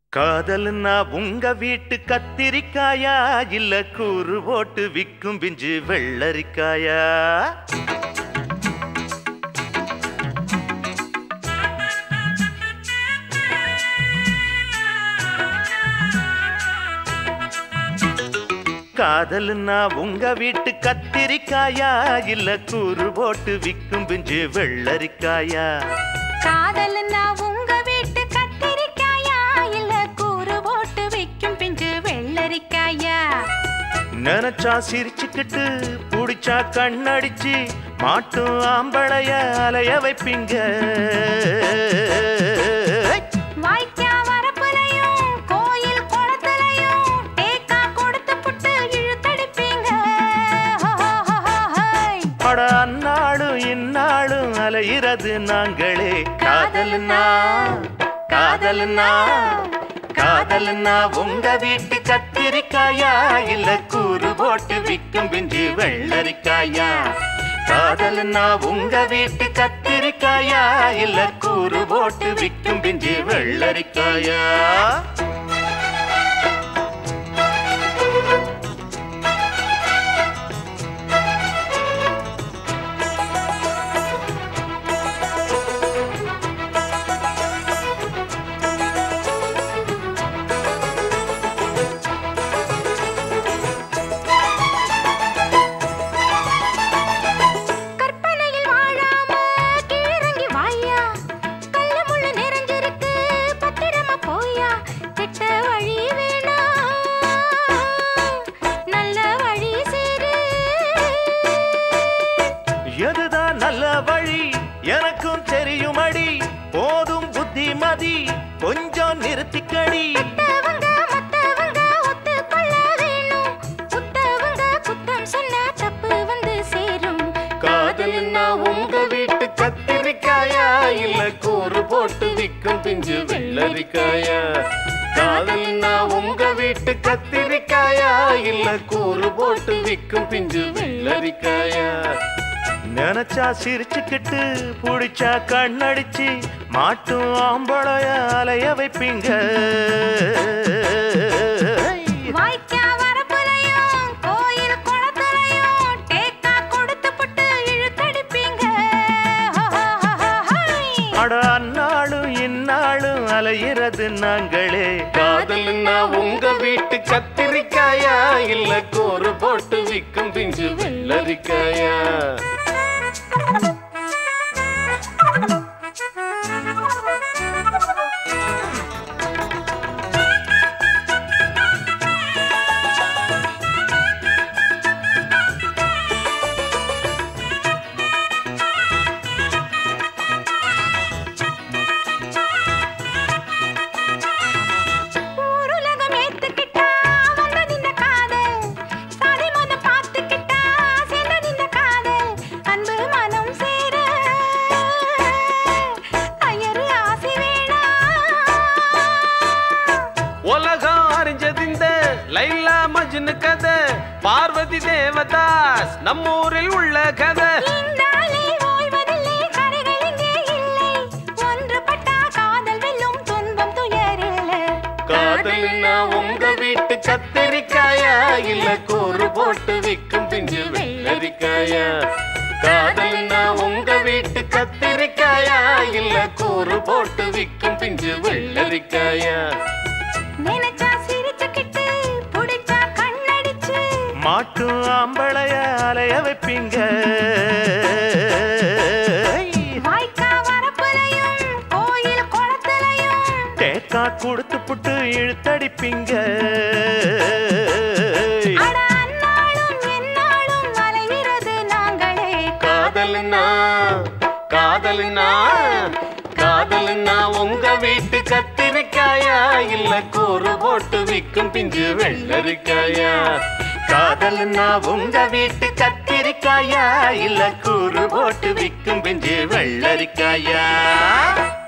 காதல்னா உங்க வீட்டு கத்திரிக்காயா இல்ல கூறு போட்டு விக்கும் பிஞ்சு வெள்ளரிக்காயா காதல்னா உங்க வீட்டு கத்திரிக்காயா இல்ல கூறு போட்டு விக்கும் பிஞ்சு வெள்ளரிக்காயா காதல்னா உங்க வீட்டு கத்திரிக்காயா இல்ல கூறு போட்டு விக்கும் பிஞ்சு வெள்ளரிக்காயா நினைச்சா சிரிச்சுக்கிட்டு புடிச்சா கண்ணடிச்சு மாட்டும் ஆம்பளைய அலைய வைப்பீங்க வாய்க்கா வரப்புலையும் கோயில் குளத்துலையும் தேக்கா கொடுத்து புட்டு இழுத்தடிப்பீங்க ஹோ, ஹோ, ஹோ, ஹோ, ஹோய். அட அந்நாளும் இந்நாளும் அலையிறது நாங்களே காதல்னா காதல்னா காதல்னா உங்க வீட்டு கத்திரிக்காயா இல்ல கூறு போட்டு விக்கும் பிஞ்சு வெள்ளரிக்காயா காதல்னா உங்க வீட்டு கத்திரிக்காயா இல்ல கூறு போட்டு விக்கும் பிஞ்சு வெள்ளரிக்காயா கற்பனையில் வாழாம கீழிறங்கி வாயா கல்லு முள்ளு நிறைஞ்சிருக்கு பத்திரமா போயா கெட்ட வழி வேணா நல்ல வழி சேரு எதுதான் நல்ல வழி எனக்கும் தெரியுமடி போதும் புத்திமதி கொஞ்சம் நிறுத்திக்கடி மத்தவங்க மத்தவங்க ஒத்துக்கொள்ள வேணும் உத்தவங்க குத்தம் சொன்னா தப்பு வந்து சேரும் காதல்னா உங்க வீட்டு கத்திரிக்காயா இல்ல கூறு போட்டு விக்கும் பிஞ்சு வெள்ளரிக்காயா காதல்னா உங்க வீட்டு கத்திரிக்காயா இல்ல கூறு போட்டு விக்கும் பிஞ்சு வெள்ளரிக்காயா நினைச்சா சிரிச்சுக்கிட்டு புடிச்சா கண்ணடிச்சு மாட்டும் ஆம்பளைய அலைய வைப்பீங்க வாய்க்கா வரப்புலையும் கோயில் குளத்துலையும் டேக்கா கொடுத்து புட்டு இழுத்தடிப்பீங்க ஹோ, ஹோ, ஹோ, ஹோ, ஹோய். அட அந்நாளும் இந்நாளும் அலையிறது நாங்களே காதல்னா உங்க வீட்டு கத்திரிக்காயா இல்ல கோறு போட்டு விக்கும் பிஞ்சு வெள்ளரிக்காயா ஊருலகம் ஏத்துக்கிட்டா வந்தது இந்த காதல். சாதி மதம் பார்த்துக்கிட்டா சேர்ந்தது இந்த காதல். அன்பு மனம் சேர ஐயரு ஆசி வேணாம். உலகம் அறிஞ்சது இந்த லைலா மஜ்னு கதை பார்வதி தேவதாஸ் நம்ம ஊரில் உள்ள கதை இந்தாலே ஓய்வதில்லை, கரைகள் இங்கே இல்லை. ஒன்றுபட்டா காதல் வெல்லும் துன்பம் துயரில்லை. காதல்னா உங்க வீட்டு கத்திரிக்காயா இல்ல கோறு போட்டு விக்கும் பிஞ்சு வெள்ளரிக்காயா காதல்னா உங்க வீட்டு கத்திரிக்காயா இல்ல கூறு போட்டு விக்கும் பிஞ்சு வெள்ளரிக்காயா நினைச்சா சிரிச்சுக்கிட்டு, புடிச்சா கண்ணடிச்சு மாட்டும் ஆம்பளைய அலைய வைப்பீங்க வாய்க்கா வரப்புலையும் கோயில் குளத்துலையும் தேக்கா கொடுத்து புட்டு இழுத்தடிப்பீங்க அட அந்நாளும் எந்நாளும் அலைகிறது நாங்களே காதல்னா காதல்னா காதல்னா உங்க வீட்டு கத்திரிக்காயா இல்ல கூறு போட்டு விக்கும் பிஞ்சு வெள்ளரிக்காயா காதல்னா உங்க வீட்டு கத்திரிக்காயா இல்ல கூறு போட்டு விக்கும் பிஞ்சு வெள்ளரிக்காயா